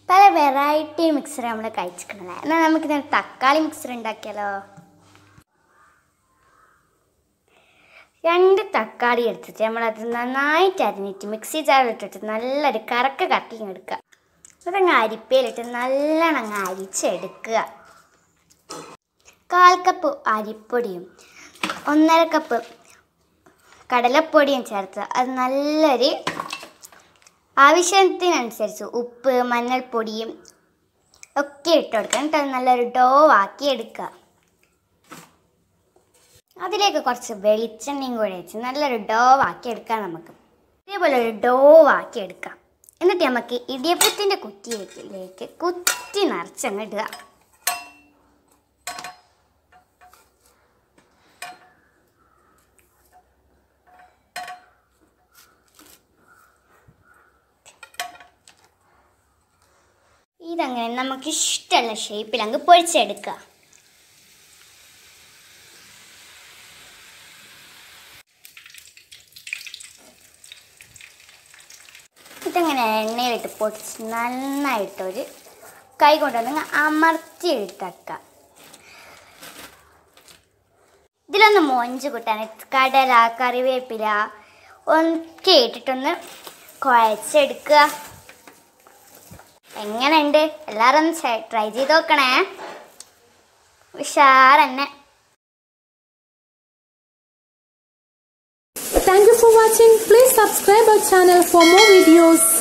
പല variety mixer നമ്മൾ കഴിച്ചിട്ടുണ്ടല്ലേ എന്നാൽ നമുക്കിത് തക്കാളി മിക്സർ ഉണ്ടാക്കിയാലോ രണ്ട് തക്കാളി എടുത്തിട്ട് നമ്മളത് നന്നായിട്ട് അരിഞ്ഞിട്ട് മിക്സി ജാറിലിട്ടിട്ട് നല്ലൊരു കറക്ക കറക്കി എടുക്കുക അതങ്ങ് അരിപ്പയിലിട്ട് നല്ലോണം അങ്ങ് അരിച്ചെടുക്കുക കാൽ കപ്പ് അരിപ്പൊടിയും ഒന്നര കപ്പ് കടലപ്പൊടിയും ചേർത്ത് അത് നല്ലൊരു ആവശ്യത്തിനനുസരിച്ച് ഉപ്പ് മഞ്ഞൾപ്പൊടിയും ഒക്കെ ഇട്ട് കൊടുക്കുക എന്നിട്ട് അത് നല്ലൊരു ഡോ ആക്കി എടുക്കുക അതിലേക്ക് കുറച്ച് വെളിച്ചെണ്ണയും കൂടെ വെച്ച് നല്ലൊരു ഡോ ആക്കി എടുക്കാം നമുക്ക് ഇതേപോലെ ഒരു ഡോ ആക്കി എടുക്കാം എന്നിട്ട് നമുക്ക് ഇടിയപ്പത്തിൻ്റെ കുറ്റിയിലേക്ക് കുത്തി നിറച്ചങ്ങ് ഇടുക ഇതങ്ങനെ നമുക്ക് ഇഷ്ടമുള്ള ഷേപ്പിൽ അങ്ങ് പൊരിച്ചെടുക്കുക ഇതങ്ങനെ എണ്ണയിലിട്ട് പൊടിച്ച് നന്നായിട്ടൊരു കൈ കൊണ്ടുവന്ന് അമർത്തി എടുത്തേക്കുക ഇതിലൊന്ന് മൊഞ്ച് കൂട്ടാൻ കടല കറിവേപ്പില ഒക്കെ ഇട്ടിട്ടൊന്ന് കുഴച്ചെടുക്കുക എങ്ങനെയുണ്ട് എല്ലാവരും ഒന്ന് ട്രൈ ചെയ്ത് നോക്കണേ ഉഷാറന്നെ Thank you for watching. Please subscribe our channel for more videos.